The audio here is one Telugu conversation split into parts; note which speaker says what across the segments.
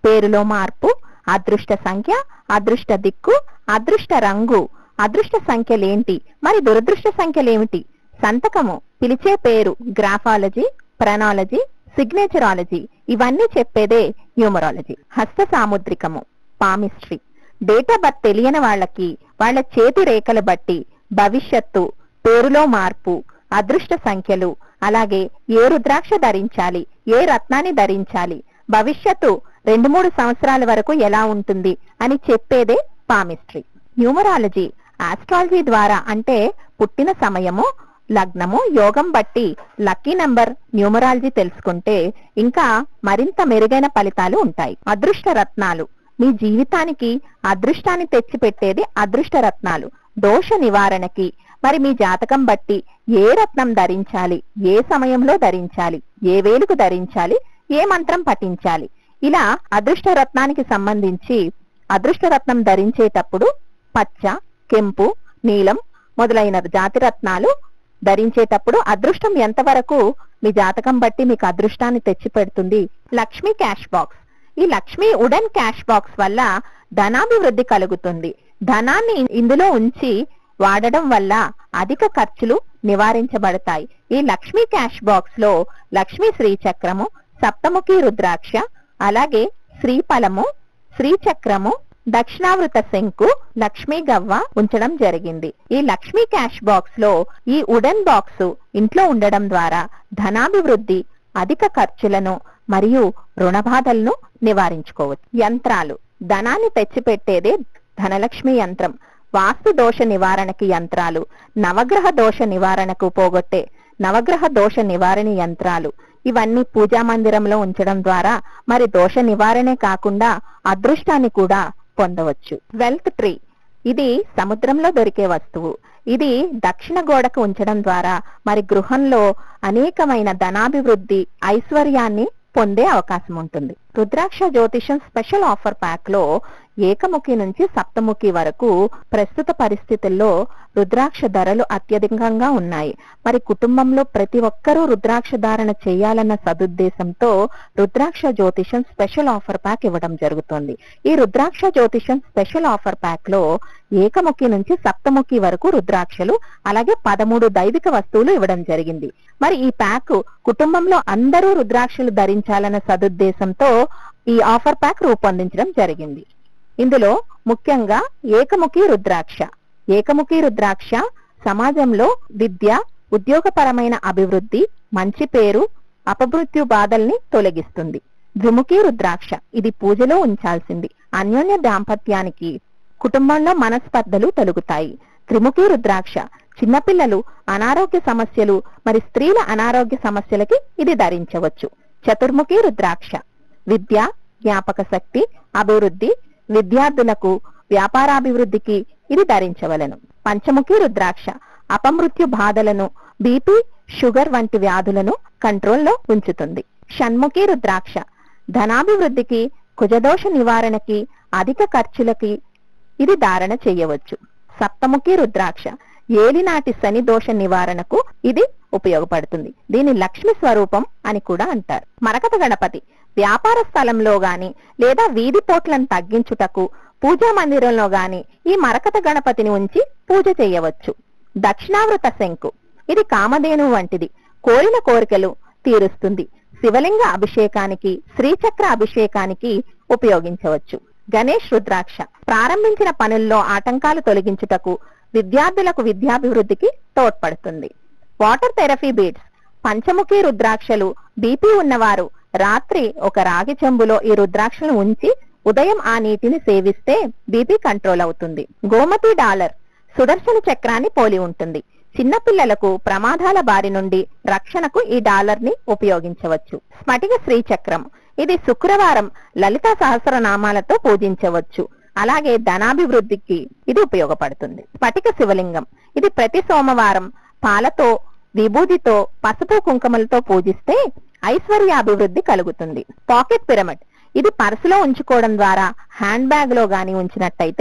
Speaker 1: పేరులో మార్పు అదృష్ట సంఖ్య అదృష్ట దిక్కు అదృష్ట రంగు అదృష్ట సంఖ్యలేంటి మరి దురదృష్ట సంఖ్యలేమిటి సంతకము పిలిచే పేరు గ్రాఫాలజీ ప్రనాలజీ సిగ్నేచరాలజీ ఇవన్నీ చెప్పేదే న్యూమరాలజీ హస్త సాముద్రికము పామిస్ట్రీ డేట్ ఆఫ్ బర్త్ తెలియని వాళ్ళకి వాళ్ళ చేతి రేఖలు బట్టి భవిష్యత్తు పేరులో మార్పు అదృష్ట సంఖ్యలు అలాగే ఏ రుద్రాక్ష ధరించాలి ఏ రత్నాన్ని ధరించాలి భవిష్యత్తు రెండు మూడు సంవత్సరాల వరకు ఎలా ఉంటుంది అని చెప్పేదే పామిస్ట్రీ న్యూమరాలజీ ఆస్ట్రాలజీ ద్వారా అంటే పుట్టిన సమయము లగ్నము యోగం బట్టి లక్కీ నంబర్ న్యూమరాలజీ తెలుసుకుంటే ఇంకా మరింత మెరుగైన ఫలితాలు ఉంటాయి అదృష్ట రత్నాలు మీ జీవితానికి అదృష్టాన్ని తెచ్చిపెట్టేది అదృష్ట రత్నాలు దోష నివారణకి మరి మీ జాతకం బట్టి ఏ రత్నం ధరించాలి ఏ సమయంలో ధరించాలి ఏ వేలుకు ధరించాలి ఏ మంత్రం పఠించాలి ఇలా అదృష్ట రత్నానికి సంబంధించి అదృష్ట రత్నం ధరించేటప్పుడు పచ్చ కెంపు నీలం మొదలైన జాతి రత్నాలు ధరించేటప్పుడు అదృష్టం ఎంతవరకు మీ జాతకం బట్టి మీకు అదృష్టాన్ని తెచ్చి పెడుతుంది లక్ష్మీ క్యాష్ బాక్స్ ఈ లక్ష్మీ ఉడన్ క్యాష్ బాక్స్ వల్ల ధనాభివృద్ధి కలుగుతుంది ధనాన్ని ఇందులో ఉంచి వాడడం వల్ల అధిక ఖర్చులు నివారించబడతాయి ఈ లక్ష్మీ క్యాష్ బాక్స్ లో లక్ష్మీ శ్రీచక్రము సప్తముఖి రుద్రాక్ష అలాగే శ్రీఫలము శ్రీచక్రము దక్షిణావృత శంకు లక్ష్మీ గవ్వ ఉంచడం జరిగింది ఈ లక్ష్మీ క్యాష్ బాక్స్ లో ఈ ఉడన్ బాక్స్ ఇంట్లో ఉండడం ద్వారా ధనాభివృద్ధి అధిక ఖర్చులను మరియు రుణబాధలను నివారించుకోవచ్చు యంత్రాలు ధనాన్ని తెచ్చిపెట్టేదే ధనలక్ష్మి యంత్రం వాస్తు దోష నివారణకి యంత్రాలు నవగ్రహ దోష నివారణకు పోగొట్టే నవగ్రహ దోష నివారణ యంత్రాలు ఇవన్నీ పూజా మందిరంలో ఉంచడం ద్వారా మరి దోష నివారణే కాకుండా అదృష్టాన్ని కూడా పొందవచ్చు వెల్త్ ట్రీ ఇది సముద్రంలో దొరికే వస్తువు ఇది దక్షిణ గోడకు ఉంచడం ద్వారా మరి గృహంలో అనేకమైన ధనాభివృద్ధి ఐశ్వర్యాన్ని పొందే అవకాశం ఉంటుంది రుద్రాక్ష జ్యోతిషం స్పెషల్ ఆఫర్ ప్యాక్ లో ఏకముఖి నుంచి సప్తముఖి వరకు ప్రస్తుత పరిస్థితుల్లో రుద్రాక్ష ధరలు అత్యధికంగా ఉన్నాయి మరి కుటుంబంలో ప్రతి ఒక్కరూ రుద్రాక్ష ధారణ చేయాలన్న సదుద్దేశంతో రుద్రాక్ష జ్యోతిషం స్పెషల్ ఆఫర్ ప్యాక్ ఇవ్వడం జరుగుతుంది ఈ రుద్రాక్ష జ్యోతిషం స్పెషల్ ఆఫర్ ప్యాక్ లో ఏకముఖి నుంచి సప్తముఖి వరకు రుద్రాక్షలు అలాగే పదమూడు దైవిక వస్తువులు ఇవ్వడం జరిగింది మరి ఈ ప్యాక్ కుటుంబంలో అందరూ రుద్రాక్షలు ధరించాలన్న సదుద్దేశంతో ఈ ఆఫర్ ప్యాక్ రూపొందించడం జరిగింది ఇందులో ముఖ్యంగా ఏకముఖి రుద్రాక్ష ఏకముఖి రుద్రాక్ష సమాజంలో విద్య ఉద్యోగపరమైన అభివృద్ధి మంచి పేరు అపమృత్యు బాధల్ని తొలగిస్తుంది ద్విముఖి రుద్రాక్ష ఇది పూజలో ఉంచాల్సింది అన్యోన్య దాంపత్యానికి కుటుంబంలో మనస్పర్ధలు తొలగుతాయి త్రిముఖి రుద్రాక్ష చిన్నపిల్లలు అనారోగ్య సమస్యలు మరి స్త్రీల అనారోగ్య సమస్యలకి ఇది ధరించవచ్చు చతుర్ముఖి రుద్రాక్ష విద్య జ్ఞాపక శక్తి అభివృద్ధి విద్యార్థులకు వ్యాపారాభివృద్ధికి ఇది ధరించవలను పంచముఖి రుద్రాక్ష అపమృత్యు బాధలను బీపీ షుగర్ వంటి వ్యాధులను కంట్రోల్లో ఉంచుతుంది షణ్ముఖి రుద్రాక్ష ధనాభివృద్ధికి కుజదోష నివారణకి అధిక ఖర్చులకి ఇది ధారణ చేయవచ్చు సప్తముఖి రుద్రాక్ష ఏలినాటి శని దోష నివారణకు ఇది ఉపయోగపడుతుంది దీని లక్ష్మి స్వరూపం అని కూడా అంటారు మరకత గణపతి వ్యాపార స్థలంలో గాని లేదా వీధి పోట్లను తగ్గించుటకు పూజా మందిరంలో గాని ఈ మరకత గణపతిని ఉంచి పూజ చేయవచ్చు దక్షిణావృత శంకు ఇది కామధేను వంటిది కోరిన కోరికలు తీరుస్తుంది శివలింగ అభిషేకానికి శ్రీచక్ర అభిషేకానికి ఉపయోగించవచ్చు గణేష్ రుద్రాక్ష ప్రారంభించిన పనుల్లో ఆటంకాలు తొలగించుటకు విద్యార్థులకు విద్యాభివృద్ధికి తోడ్పడుతుంది వాటర్ థెరపీ బీడ్స్ పంచముఖి రుద్రాక్షలు బీపీ ఉన్నవారు రాత్రి ఒక రాగి చెంబులో ఈ రుద్రాక్షలను ఉంచి ఉదయం ఆ నీటిని సేవిస్తే బీపీ కంట్రోల్ అవుతుంది గోమతి డాలర్ సుదర్శన చక్రాన్ని పోలి ఉంటుంది చిన్నపిల్లలకు ప్రమాదాల బారి నుండి రక్షణకు ఈ డాలర్ ని ఉపయోగించవచ్చు స్ఫటిక శ్రీచక్రం ఇది శుక్రవారం లలిత సహస్రనామాలతో పూజించవచ్చు అలాగే ధనాభివృద్ధికి ఇది ఉపయోగపడుతుంది స్ఫటిక శివలింగం ఇది ప్రతి సోమవారం పాలతో విభూతితో పసుపు కుంకుమలతో పూజిస్తే ఐశ్వర్యాభివృద్ధి కలుగుతుంది పాకెట్ పిరమిడ్ ఇది పర్సులో ఉంచుకోవడం ద్వారా హ్యాండ్ బ్యాగ్ లో గాని ఉంచినట్టయితే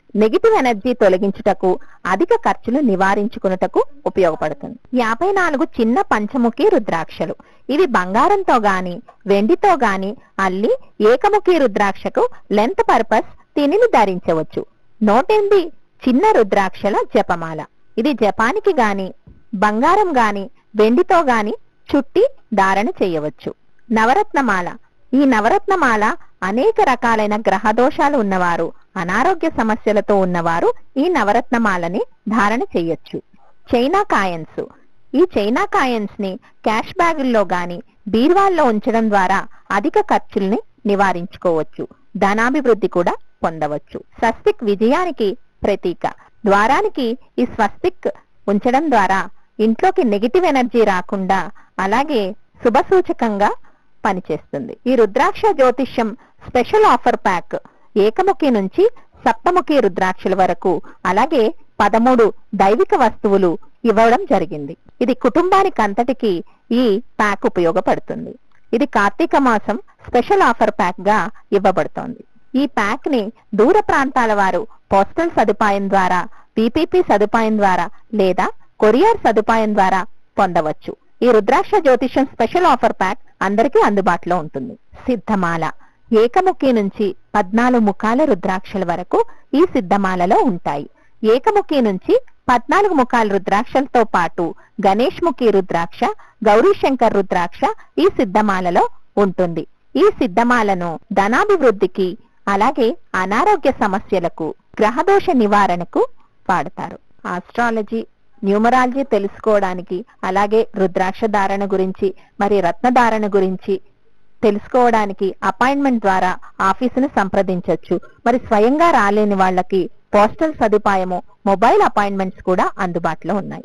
Speaker 1: నెగిటివ్ ఎనర్జీ తొలగించుటకు అధిక ఖర్చులు నివారించుకున్నటకు ఉపయోగపడుతుంది యాభై నాలుగు చిన్న పంచముఖి రుద్రాక్షలు ఇవి బంగారంతో గాని వెండితో గాని అల్లి ఏకముఖి రుద్రాక్షకు లెంత్ పర్పస్ దీనిని ధరించవచ్చు నూటెనిమిది చిన్న రుద్రాక్షల జపమాల ఇది జపానికి గాని బంగారం గాని వెండితో గాని చుట్టి ధారణ చేయవచ్చు నవరత్నమాల ఈ నవరత్నమాల అనేక రకాలైన గ్రహ దోషాలు ఉన్నవారు అనారోగ్య సమస్యలతో ఉన్నవారు ఈ నవరత్నమాలని ధారణ చేయొచ్చు చైనా కాయన్స్ ఈ చైనా కాయన్స్ ని క్యాష్ బ్యాగుల్లో గాని బీర్వాల్లో ఉంచడం ద్వారా అధిక ఖర్చుల్ని నివారించుకోవచ్చు ధనాభివృద్ధి కూడా పొందవచ్చు స్వస్తిక్ విజయానికి ప్రతీక ద్వారానికి ఈ స్వస్తిక్ ఉంచడం ద్వారా ఇంట్లోకి నెగిటివ్ ఎనర్జీ రాకుండా అలాగే శుభ సూచకంగా పనిచేస్తుంది ఈ రుద్రాక్ష జ్యోతిష్యం స్పెషల్ ఆఫర్ ప్యాక్ ఏకముఖి నుంచి సప్తముఖి రుద్రాక్షల వరకు అలాగే పదమూడు దైవిక వస్తువులు ఇవ్వడం జరిగింది ఇది కుటుంబానికి అంతటికి ఈ ప్యాక్ ఉపయోగపడుతుంది ఇది కార్తీక మాసం స్పెషల్ ఆఫర్ ప్యాక్ గా ఇవ్వబడుతోంది ఈ ప్యాక్ ని దూర ప్రాంతాల వారు పోస్టల్ సదుపాయం ద్వారా పీపీపీ సదుపాయం ద్వారా లేదా కొరియర్ సదుపాయం ద్వారా పొందవచ్చు ఈ రుద్రాక్ష జ్యోతిష్యం స్పెషల్ ఆఫర్ ప్యాక్ అందరికీ అందుబాటులో ఉంటుంది సిద్ధమాల ఏకముఖి నుంచి పద్నాలుగు ముఖాల రుద్రాక్షల వరకు ఈ సిద్ధమాలలో ఉంటాయి ఏకముఖి నుంచి పద్నాలుగు ముఖాల రుద్రాక్షలతో పాటు గణేష్ ముఖి రుద్రాక్ష గౌరీశంకర్ రుద్రాక్ష ఈ సిద్ధమాలలో ఉంటుంది ఈ సిద్ధమాలను ధనాభివృద్ధికి అలాగే అనారోగ్య సమస్యలకు గ్రహదోష నివారణకు వాడతారు ఆస్ట్రాలజీ న్యూమరాలజీ తెలుసుకోవడానికి అలాగే రుద్రాక్ష ధారణ గురించి మరి రత్న ధారణ గురించి తెలుసుకోవడానికి అపాయింట్మెంట్ ద్వారా ఆఫీసును సంప్రదించవచ్చు మరి స్వయంగా రాలేని వాళ్ళకి పోస్టల్ సదుపాయము మొబైల్ అపాయింట్మెంట్స్ కూడా అందుబాటులో ఉన్నాయి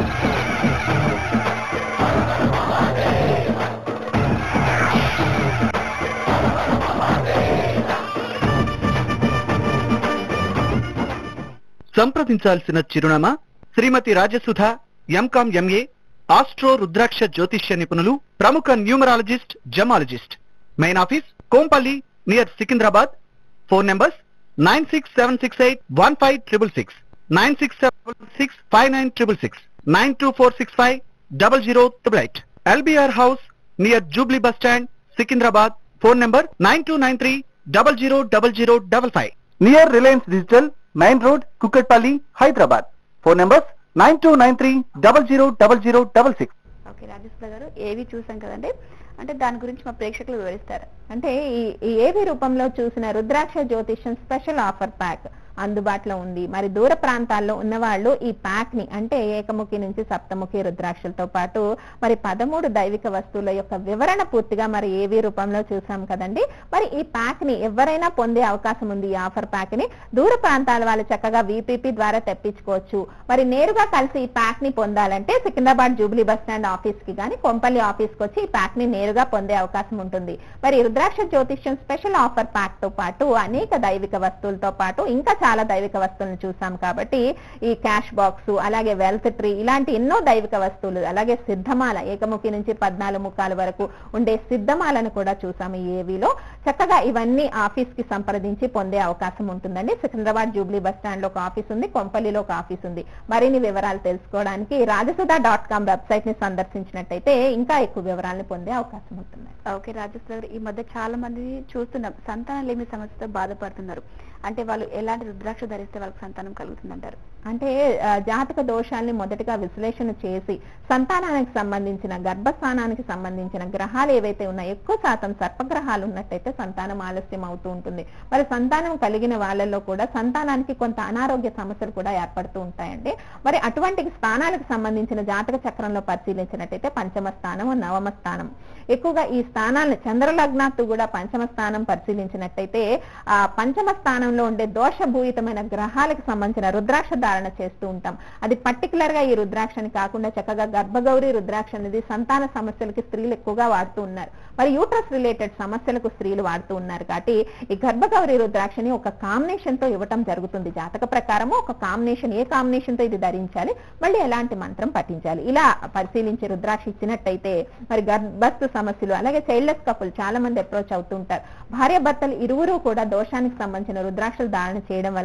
Speaker 2: సంప్రదించాల్సిన చిరునామా Shrimati Rajasudha MCom MA astro Rudraksha జ్యోతిష్య నిపుణులు ప్రముఖ numerologist gemologist main office Kompally near Secunderabad phone numbers nine six seven six eight one five triple six nine six seven six five nine triple six nine two four six five double zero triple eight LBR house near Jubilee bus stand Secunderabad phone number nine two nine three double zero double zero double five near Reliance digital main road Kukatpally Hyderabad phone numbers nine two nine three double zero double zero double six
Speaker 3: okay Rajeshwara గారు ఏవి చూసాం కదండి అంటే దాని గురించి మా ప్రేక్షకులు వివరిస్తారు
Speaker 1: అంటే ఈ ఈ ఏవి రూపంలో చూసిన రుద్రాక్ష జ్యోతిష్యం స్పెషల్ ఆఫర్ ప్యాక్ అందుబాటులో ఉంది మరి దూర ప్రాంతాల్లో ఉన్న వాళ్ళు ఈ ప్యాక్ ని అంటే ఏకముఖి నుంచి సప్తముఖి రుద్రాక్షలతో పాటు మరి పదమూడు దైవిక వస్తువుల యొక్క వివరణ పూర్తిగా మరి ఏవి రూపంలో చూసాం కదండి మరి ఈ ప్యాక్ ని ఎవరైనా పొందే అవకాశం ఉంది ఈ ఆఫర్ ప్యాక్ ని దూర ప్రాంతాల వాళ్ళు చక్కగా విపిపి ద్వారా తెప్పించుకోవచ్చు మరి నేరుగా కలిసి ఈ ప్యాక్ ని పొందాలంటే Secunderabad Jubilee bus stand office కి గానీ కొంపల్లి ఆఫీస్ కి వచ్చి ఈ ప్యాక్ ని నేరుగా పొందే అవకాశం ఉంటుంది మరి రుద్రాక్ష జ్యోతిష్యం స్పెషల్ ఆఫర్ ప్యాక్ తో పాటు అనేక దైవిక వస్తువులతో పాటు ఇంకా చాలా దైవిక వస్తువులను చూసాం కాబట్టి ఈ క్యాష్ బాక్స్ అలాగే వెల్త్ ట్రీ ఇలాంటి ఎన్నో దైవిక వస్తువులు అలాగే సిద్ధమాల ఏకముఖి నుంచి పద్నాలుగు ముఖాల వరకు ఉండే సిద్ధమాలను కూడా చూసాం ఈ ఏవీలో చక్కగా ఇవన్నీ ఆఫీస్ కి సంప్రదించి పొందే అవకాశం ఉంటుందండి సికింద్రాబాద్ జూబ్లీ బస్ స్టాండ్ లో ఒక ఆఫీస్ ఉంది కొంపల్లిలో ఒక ఆఫీస్ ఉంది మరిన్ని వివరాలు తెలుసుకోవడానికి రాజసుధా డాట్ కామ్ వెబ్సైట్ ని సందర్శించినట్టయితే ఇంకా ఎక్కువ వివరాలను పొందే అవకాశం ఉంటుంది
Speaker 3: ఓకే రాజేశ్వర గారు ఈ మధ్య చాలా మంది చూస్తున్నాం సంతానం లేని సమస్యతో బాధపడుతున్నారు అంటే వాళ్ళు ఎలాంటి రుద్రాక్ష ధరిస్తే వాళ్ళకి సంతానం కలుగుతుందంటారు
Speaker 1: అంటే ఆ, జాతక దోషాల్ని మొదటగా విశ్లేషణ చేసి సంతానానికి సంబంధించిన గర్భస్థానానికి సంబంధించిన గ్రహాలు ఏవైతే ఉన్నాయో ఎక్కువ శాతం సర్పగ్రహాలు ఉన్నట్టయితే సంతానం ఆలస్యం అవుతూ ఉంటుంది మరి సంతానం కలిగిన వాళ్ళల్లో కూడా సంతానానికి కొంత అనారోగ్య సమస్యలు కూడా ఏర్పడుతూ ఉంటాయండి మరి అటువంటి స్థానాలకు సంబంధించిన జాతక చక్రంలో పరిశీలించినట్టయితే పంచమ స్థానం నవమ స్థానం ఎక్కువగా ఈ స్థానాలను చంద్రలగ్నాత్తు కూడా పంచమ స్థానం పరిశీలించినట్టయితే ఆ పంచమ స్థానంలో ఉండే దోషభూయితమైన గ్రహాలకు సంబంధించిన రుద్రాక్ష ధారణ చేస్తూ ఉంటాం అది పర్టికులర్ గా ఈ రుద్రాక్షని కాకుండా చక్కగా గర్భగౌరి రుద్రాక్ష అనేది సంతాన సమస్యలకి స్త్రీలు ఎక్కువగా వాడుతూ ఉన్నారు మరి యూట్రస్ రిలేటెడ్ సమస్యలకు స్త్రీలు వాడుతూ ఉన్నారు కాబట్టి ఈ గర్భగౌరి రుద్రాక్షని ఒక కాంబినేషన్ తో ఇవ్వటం జరుగుతుంది జాతక ప్రకారము ఒక కాంబినేషన్ ఏ కాంబినేషన్ తో ఇది ధరించాలి మళ్ళీ ఎలాంటి మంత్రం పఠించాలి ఇలా పరిశీలించి రుద్రాక్ష ఇచ్చినట్టయితే మరి గర్భస్థ సమస్యలు అలాగే చైల్డ్లెస్ కపుల్ చాలా మంది అప్రోచ్ అవుతూ ఉంటారు భార్య భర్తలు ఇరువురు కూడా దోషానికి సంబంధించిన రుద్రాక్షలు ధారణ చేయడం వల్ల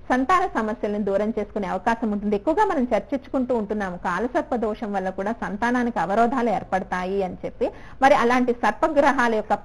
Speaker 1: సంతాన సమస్యలను దూరం చేసుకునే అవకాశం ఉంటుంది ఎక్కువగా మనం చర్చించుకుంటూ ఉంటున్నాము కాలసర్ప దోషం వల్ల కూడా సంతానానికి అవరోధాలు ఏర్పడతాయి అని చెప్పి మరి అలాంటి సర్పగ్రహాల యొక్క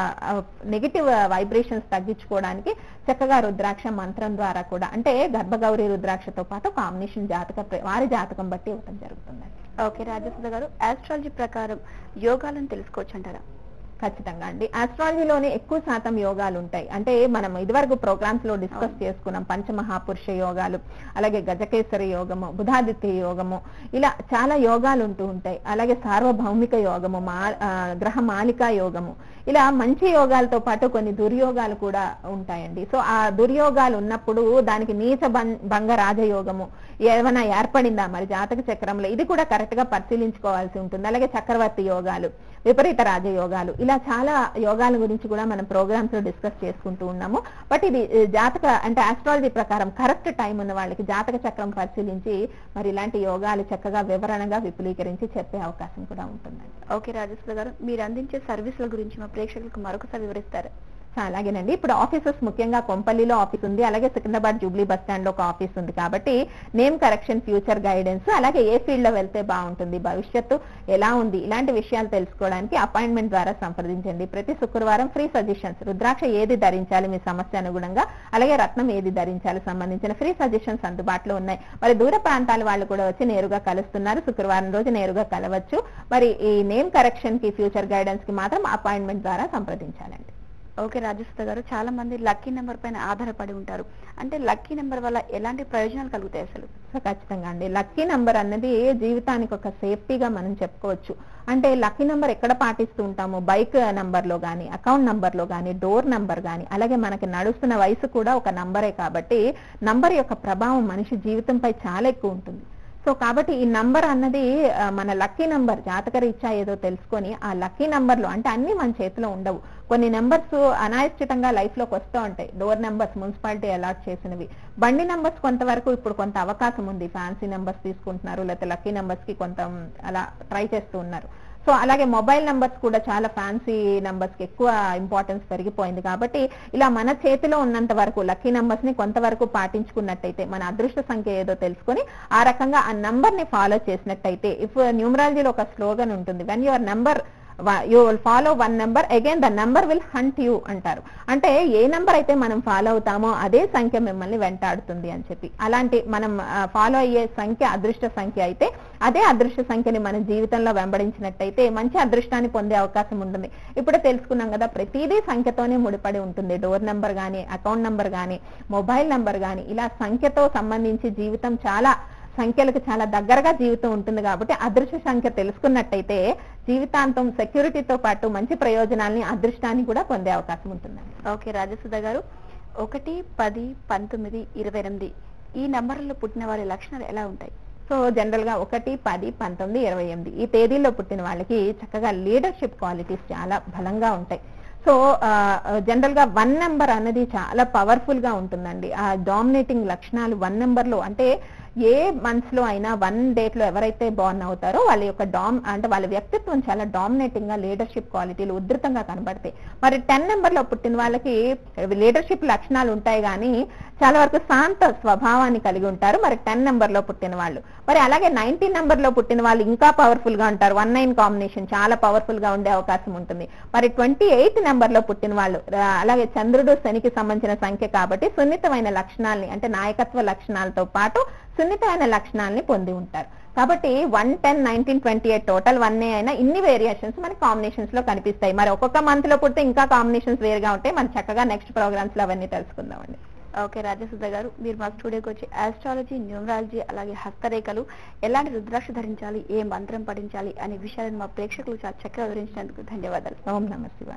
Speaker 1: నెగిటివ్ వైబ్రేషన్స్ తగ్గించుకోవడానికి చక్కగా రుద్రాక్ష మంత్రం ద్వారా కూడా అంటే గర్భగౌరి రుద్రాక్షతో పాటు కాంబినేషన్ జాతక ప్ర- వారి జాతకం బట్టి ఇవ్వడం జరుగుతుందండి
Speaker 3: ఓకే రాజసుధ గారు ఆస్ట్రాలజీ ప్రకారం యోగాలను తెలుసుకోవచ్చు అంటారా
Speaker 1: ఖచ్చితంగా అండి ఆస్ట్రాలజీలోనే ఎక్కువ శాతం యోగాలు ఉంటాయి అంటే మనం ఇదివరకు ప్రోగ్రామ్స్ లో డిస్కస్ చేసుకున్నాం పంచమహాపురుష యోగాలు అలాగే గజకేసరి యోగము బుధాదిత్య యోగము ఇలా చాలా యోగాలు ఉంటూ ఉంటాయి అలాగే సార్వభౌమిక యోగము మా ఆ, గ్రహ మాలికా యోగము ఇలా మంచి యోగాలతో పాటు కొన్ని దుర్యోగాలు కూడా ఉంటాయండి సో ఆ దుర్యోగాలు ఉన్నప్పుడు దానికి నీచ భం- భంగ రాజయోగము ఏమైనా ఏర్పడిందా మరి జాతక చక్రంలో ఇది కూడా కరెక్ట్ గా పరిశీలించుకోవాల్సి ఉంటుంది అలాగే చక్రవర్తి యోగాలు విపరీత రాజయోగాలు ఇలా చాలా యోగాల గురించి కూడా మనం ప్రోగ్రామ్స్ లో డిస్కస్ చేసుకుంటూ ఉన్నాము బట్ ఇది ఏ, జాతక అంటే ఆస్ట్రాలజీ ప్రకారం కరెక్ట్ టైం ఉన్న వాళ్ళకి జాతక చక్రం పరిశీలించి మరి ఇలాంటి యోగాలు చక్కగా వివరణగా విపులీకరించి చెప్పే అవకాశం కూడా ఉంటుందండి
Speaker 3: ఓకే రాజసుధ గారు మీరు అందించే సర్వీసుల గురించి మా ప్రేక్షకులకు మరొకసారి వివరిస్తారు
Speaker 1: సో అలాగేనండి ఇప్పుడు ఆఫీసెస్ ముఖ్యంగా కొంపల్లిలో ఆఫీస్ ఉంది అలాగే సికింద్రాబాద్ జూబ్లీ బస్ స్టాండ్ లో ఒక ఆఫీస్ ఉంది కాబట్టి నేమ్ కరెక్షన్ ఫ్యూచర్ గైడెన్స్ అలాగే ఏ ఫీల్డ్ లో వెళ్తే బాగుంటుంది భవిష్యత్తు ఎలా ఉంది ఇలాంటి విషయాలు తెలుసుకోవడానికి అపాయింట్మెంట్ ద్వారా సంప్రదించండి ప్రతి శుక్రవారం ఫ్రీ సజెషన్స్ రుద్రాక్ష ఏది ధరించాలి మీ సమస్య అనుగుణంగా అలాగే రత్నం ఏది ధరించాలి సంబంధించిన ఫ్రీ సజెషన్స్ అందుబాటులో ఉన్నాయి మరి దూర ప్రాంతాల వాళ్ళు కూడా వచ్చి నేరుగా కలుస్తున్నారు శుక్రవారం రోజు నేరుగా కలవచ్చు మరి ఈ నేమ్ కరెక్షన్ కి ఫ్యూచర్ గైడెన్స్ కి మాత్రం అపాయింట్మెంట్ ద్వారా సంప్రదించాలండి
Speaker 3: ఓకే రాజసుధ గారు చాలా మంది లక్కీ నెంబర్ పైన ఆధారపడి ఉంటారు అంటే లక్కీ నెంబర్ వల్ల ఎలాంటి ప్రయోజనాలు కలుగుతాయి అసలు
Speaker 1: సో ఖచ్చితంగా అండి లక్కీ నంబర్ అన్నది జీవితానికి ఒక సేఫ్టీగా మనం చెప్పుకోవచ్చు అంటే లక్కీ నంబర్ ఎక్కడ పాటిస్తూ ఉంటాము బైక్ నంబర్ లో గానీ అకౌంట్ నంబర్ లో గానీ డోర్ నంబర్ గానీ అలాగే మనకి నడుస్తున్న వయసు కూడా ఒక నంబరే కాబట్టి నంబర్ యొక్క ప్రభావం మనిషి జీవితంపై చాలా ఎక్కువ ఉంటుంది సో కాబట్టి ఈ నంబర్ అన్నది ఆ, మన లక్కీ నంబర్ జాతక రీత్యా ఏదో తెలుసుకొని ఆ లక్కీ నంబర్ లో అంటే అన్ని మన చేతిలో ఉండవు కొన్ని నెంబర్స్ అనాయశ్చితంగా లైఫ్ లోకి వస్తూ ఉంటాయి డోర్ నెంబర్స్ మున్సిపాలిటీ అలాట్ చేసినవి బండి నెంబర్స్ కొంతవరకు ఇప్పుడు కొంత అవకాశం ఉంది ఫ్యాన్సీ నెంబర్స్ తీసుకుంటున్నారు లేకపోతే లక్కీ నెంబర్స్ కి కొంత అలా ట్రై చేస్తూ ఉన్నారు సో అలాగే మొబైల్ నంబర్స్ కూడా చాలా ఫ్యాన్సీ నంబర్స్ కి ఎక్కువ ఇంపార్టెన్స్ పెరిగిపోయింది కాబట్టి ఇలా మన చేతిలో ఉన్నంత వరకు లక్కీ నంబర్స్ ని కొంతవరకు పాటించుకున్నట్టయితే మన అదృష్ట సంఖ్య ఏదో తెలుసుకొని ఆ రకంగా ఆ నంబర్ ని ఫాలో చేసినట్టయితే ఇఫ్ న్యూమరాలజీలో ఒక స్లోగన్ ఉంటుంది when your number you will follow one number again the number will hunt you అంటారు అంటే ఏ నెంబర్ అయితే మనం ఫాలో అవుతామో అదే సంఖ్య మిమ్మల్ని వెంటాడుతుంది అని చెప్పి అలాంటి మనం ఫాలో అయ్యే సంఖ్య అదృష్ట సంఖ్య అయితే అదే అదృష్ట సంఖ్యని మన జీవితంలో వెంబడించినట్టయితే మంచి అదృష్టాన్ని పొందే అవకాశం ఉంటుంది ఇప్పుడే తెలుసుకున్నాం కదా ప్రతిదీ సంఖ్యతోనే ముడిపడి ఉంటుంది డోర్ నెంబర్ గానీ అకౌంట్ నెంబర్ గానీ మొబైల్ నెంబర్ గానీ ఇలా సంఖ్యతో సంబంధించి జీవితం చాలా సంఖ్యలకు చాలా దగ్గరగా జీవితం ఉంటుంది కాబట్టి అదృష్ట సంఖ్య తెలుసుకున్నట్టయితే జీవితాంతం సెక్యూరిటీతో పాటు మంచి ప్రయోజనాల్ని అదృష్టాన్ని కూడా పొందే అవకాశం ఉంటుందండి
Speaker 3: ఓకే రాజసుధ గారు ఒకటి పది పంతొమ్మిది ఇరవై ఎనిమిది ఈ నంబర్లలో పుట్టిన వారి లక్షణాలు ఎలా ఉంటాయి
Speaker 1: సో జనరల్ గా ఒకటి పది పంతొమ్మిది ఇరవై ఎనిమిది ఈ తేదీల్లో పుట్టిన వాళ్ళకి చక్కగా లీడర్షిప్ క్వాలిటీస్ చాలా బలంగా ఉంటాయి సో జనరల్ గా వన్ నెంబర్ అన్నది చాలా పవర్ఫుల్ గా ఉంటుందండి ఆ డామినేటింగ్ లక్షణాలు వన్ నెంబర్ లో అంటే ఏ మంత్స్ లో అయినా వన్ డేట్ లో ఎవరైతే బార్న్ అవుతారో వాళ్ళ యొక్క డామ్ అంటే వాళ్ళ వ్యక్తిత్వం చాలా డామినేటింగ్ గా లీడర్షిప్ క్వాలిటీలు ఉధృతంగా కనబడతాయి మరి టెన్ నెంబర్ లో పుట్టిన వాళ్ళకి లీడర్షిప్ లక్షణాలు ఉంటాయి కానీ చాలా వరకు శాంత స్వభావాన్ని కలిగి ఉంటారు మరి టెన్ నెంబర్ లో పుట్టిన వాళ్ళు మరి అలాగే నైన్టీన్ నెంబర్ లో పుట్టిన వాళ్ళు ఇంకా పవర్ఫుల్ గా ఉంటారు వన్ నైన్ కాంబినేషన్ చాలా పవర్ఫుల్ గా ఉండే అవకాశం ఉంటుంది మరి ట్వంటీ ఎయిత్ నెంబర్ లో పుట్టిన వాళ్ళు ఆ, అలాగే చంద్రుడు శనికి సంబంధించిన సంఖ్య కాబట్టి సున్నితమైన లక్షణాలని అంటే నాయకత్వ లక్షణాలతో పాటు సున్నితమైన లక్షణాలని పొంది ఉంటారు కాబట్టి one ten nineteen twenty eight total one అయినా ఇన్ని వేరియేషన్స్ మన కాంబినేషన్స్ లో కనిపిస్తాయి మరి ఒక్కొక్క మంత్ లో పుడితే ఇంకా కాంబినేషన్స్ వేరుగా ఉంటాయి మనం చక్కగా నెక్స్ట్ ప్రోగ్రామ్స్ లో అవన్నీ తెలుసుకుందామండి
Speaker 3: ఓకే రాజసుధ గారు మీరు మా స్టూడియోకి వచ్చి ఆస్ట్రాలజీ న్యూమరాలజీ అలాగే హస్తరేఖలు ఎలాంటి రుద్రాక్ష ధరించాలి ఏ మంత్రం పఠించాలి అనే విషయాలను మా ప్రేక్షకులు చాలా చక్కగా వివరించినందుకు ధన్యవాదాలు
Speaker 1: ఓం నమ శివాయ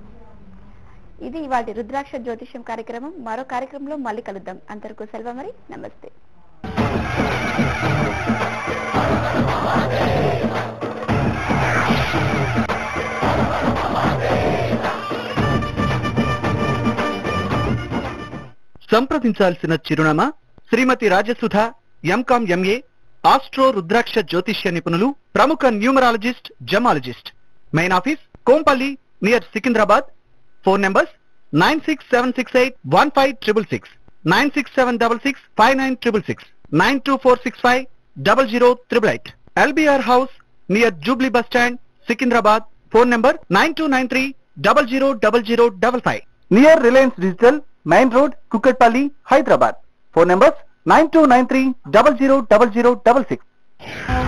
Speaker 3: ఇది ఇవాటి రుద్రాక్ష జ్యోతిష్యం కార్యక్రమం మరో కార్యక్రమంలో మళ్ళీ కలుద్దాం అంతవరకు సెలవు మరి నమస్తే
Speaker 2: సంప్రదించాల్సిన చిరునామా Shrimati Rajasudha M Com MA astro Rudraksha జ్యోతిష్య నిపుణులు ప్రముఖ numerologist gemologist main office Kompally near Secunderabad phone numbers nine six seven six eight one five triple six nine six seven double six five nine triple six nine two four six five double zero triple eight LBR house near Jubilee bus stand Secunderabad phone number nine two nine three double zero double zero double five near Reliance digital main road Kukatpally Hyderabad phone numbers nine two nine three double zero double zero double six